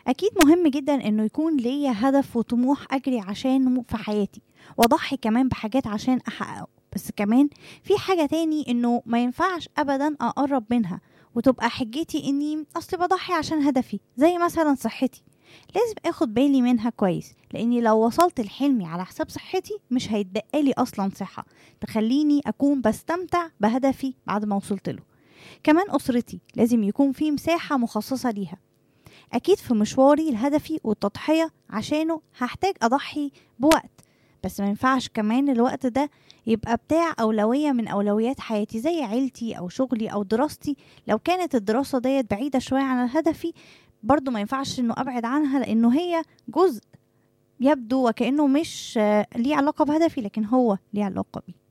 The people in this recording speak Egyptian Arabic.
أكيد مهم جدا إنه يكون ليا هدف وطموح أجري عشانه في حياتي وأضحي كمان بحاجات عشان أحققه بس كمان في حاجة تاني إنه ما ينفعش أبدا أقرب منها وتبقى حجتي إني أصل بضحي عشان هدفي زي مثلا صحتي لازم اخد بالي منها كويس لاني لو وصلت لحلمي على حساب صحتي مش هيتبقالي اصلا صحة تخليني اكون بستمتع بهدفي بعد ما وصلت له كمان اسرتي لازم يكون في مساحة مخصصة ليها اكيد في مشواري لهدفي والتضحية عشانه هحتاج اضحي بوقت بس ما ينفعش كمان الوقت ده يبقى بتاع أولوية من أولويات حياتي زي عيلتي أو شغلي أو دراستي لو كانت الدراسة ديت بعيدة شوية عن هدفي برضو ما ينفعش انه ابعد عنها لانه هي جزء يبدو وكانه مش آه، ليه علاقه بهدفي لكن هو ليه علاقه بيه